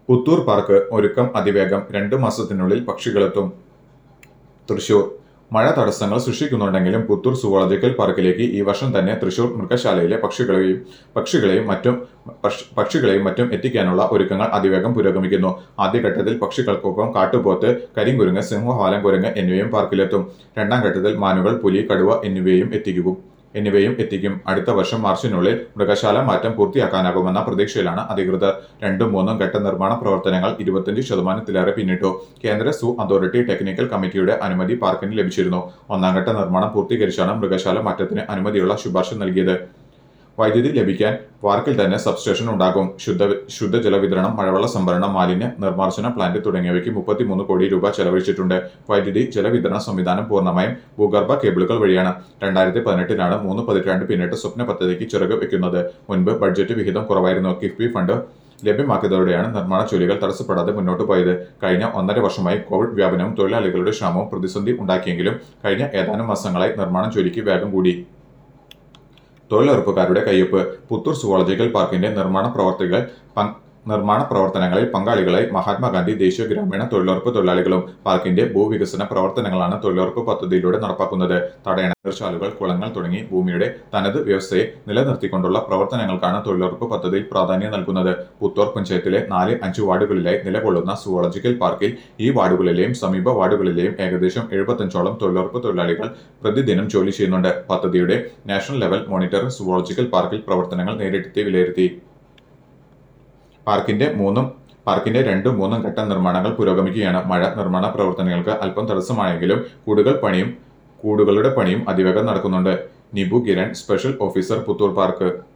Puthur park ഒരുക്കം അതിവേഗം രണ്ടു മാസത്തിനുള്ളിൽ പക്ഷികളെത്തും തൃശൂർ മഴ തടസ്സങ്ങൾ സൃഷ്ടിക്കുന്നുണ്ടെങ്കിലും പുത്തൂർ സുവോളജിക്കൽ പാർക്കിലേക്ക് ഈ വർഷം തന്നെ തൃശൂർ മൃഗശാലയിലെ പക്ഷികളെയും പക്ഷികളെയും മറ്റും പക്ഷ- പക്ഷികളെയും മറ്റും എത്തിക്കാനുള്ള ഒരുക്കങ്ങൾ അതിവേഗം പുരോഗമിക്കുന്നു ആദ്യഘട്ടത്തിൽ പക്ഷികൾക്കൊപ്പം കാട്ടുപോത്ത് കരിങ്കുരുങ്ങ് സിംഹവാലം കുരങ്ങ് എന്നിവയും പാർക്കിലെത്തും രണ്ടാം ഘട്ടത്തിൽ മാനുകൾ പുലി കടുവ എന്നിവയും എത്തിക്കും എന്നിവയും എത്തിക്കും അടുത്ത വർഷം മാർച്ചിനുള്ളിൽ മൃഗശാല മാറ്റം പൂർത്തിയാക്കാനാകുമെന്ന പ്രതീക്ഷയിലാണ് അധികൃതർ രണ്ടും മൂന്നും ഘട്ട നിർമ്മാണ പ്രവർത്തനങ്ങൾ ഇരുപത്തിയഞ്ച് ശതമാനത്തിലേറെ പിന്നിട്ടു കേന്ദ്ര സൂ അതോറിറ്റി ടെക്നിക്കൽ കമ്മിറ്റിയുടെ അനുമതി പാർക്കിന് ലഭിച്ചിരുന്നു ഒന്നാം ഘട്ട നിർമ്മാണം പൂർത്തീകരിച്ചാണ് മൃഗശാല മാറ്റത്തിന് അനുമതിയുള്ള ശുപാർശ നൽകിയത് വൈദ്യുതി ലഭിക്കാൻ പാർക്കിൽ തന്നെ സബ്സ്റ്റേഷൻ ഉണ്ടാകും ശുദ്ധ ശുദ്ധജല വിതരണം മഴവെള്ള സംഭരണം മാലിന്യ നിർമ്മാർജ്ജന പ്ലാന്റ് തുടങ്ങിയവയ്ക്ക് മുപ്പത്തിമൂന്ന് കോടി രൂപ ചെലവഴിച്ചിട്ടുണ്ട് വൈദ്യുതി ജലവിതരണ സംവിധാനം പൂർണ്ണമായും ഭൂഗർഭ കേബിളുകൾ വഴിയാണ് രണ്ടായിരത്തി പതിനെട്ടിലാണ് മൂന്ന് പതിറ്റാണ്ട് പിന്നിട്ട് സ്വപ്ന പദ്ധതിക്ക് ചിറക് വെക്കുന്നത് മുൻപ് ബഡ്ജറ്റ് വിഹിതം കുറവായിരുന്നു കിഫ്ബി ഫണ്ട് ലഭ്യമാക്കിയതോടെയാണ് നിർമ്മാണ ജോലികൾ തടസ്സപ്പെടാതെ മുന്നോട്ട് പോയത് കഴിഞ്ഞ ഒന്നര വർഷമായി കോവിഡ് വ്യാപനവും തൊഴിലാളികളുടെ ക്ഷാമവും പ്രതിസന്ധി ഉണ്ടാക്കിയെങ്കിലും കഴിഞ്ഞ ഏതാനും മാസങ്ങളായി നിർമ്മാണ ജോലിക്ക് വേഗം കൂടി തൊഴിലുറപ്പുകാരുടെ കയ്യൊപ്പ് പുത്തൂർ സുവോളജിക്കൽ പാർക്കിന്റെ നിർമ്മാണ പ്രവർത്തികൾ പങ്ക്- നിർമ്മാണ പ്രവർത്തനങ്ങളിൽ പങ്കാളികളായി മഹാത്മാഗാന്ധി ദേശീയ ഗ്രാമീണ തൊഴിലുറപ്പ് തൊഴിലാളികളും പാർക്കിന്റെ ഭൂവികസന പ്രവർത്തനങ്ങളാണ് തൊഴിലുറപ്പ് പദ്ധതിയിലൂടെ നടപ്പാക്കുന്നത് തടയണ നീർച്ചാലുകൾ കുളങ്ങൾ തുടങ്ങി ഭൂമിയുടെ തനത് വ്യവസ്ഥയെ നിലനിർത്തിക്കൊണ്ടുള്ള പ്രവർത്തനങ്ങൾക്കാണ് തൊഴിലുറപ്പ് പദ്ധതിയിൽ പ്രാധാന്യം നൽകുന്നത് പുത്തൂർ പഞ്ചായത്തിലെ നാല് അഞ്ച് വാർഡുകളിലായി നിലകൊള്ളുന്ന സുവോളജിക്കൽ പാർക്കിൽ ഈ വാർഡുകളിലെയും സമീപ വാർഡുകളിലെയും ഏകദേശം എഴുപത്തഞ്ചോളം തൊഴിലുറപ്പ് തൊഴിലാളികൾ പ്രതിദിനം ജോലി ചെയ്യുന്നുണ്ട് പദ്ധതിയുടെ നാഷണൽ ലെവൽ മോണിറ്റർ സുവോളജിക്കൽ പാർക്കിൽ പ്രവർത്തനങ്ങൾ നേരിട്ടെത്തി വിലയിരുത്തി പാർക്കിന്റെ മൂന്നും പാർക്കിന്റെ രണ്ടും മൂന്നും ഘട്ട നിർമ്മാണങ്ങൾ പുരോഗമിക്കുകയാണ് മഴ നിർമ്മാണ പ്രവർത്തനങ്ങൾക്ക് അല്പം തടസ്സമായെങ്കിലും കൂടുകൾ പണിയും കൂടുകളുടെ പണിയും അതിവേഗം നടക്കുന്നുണ്ട് Nibu Kiran special officer Puthur park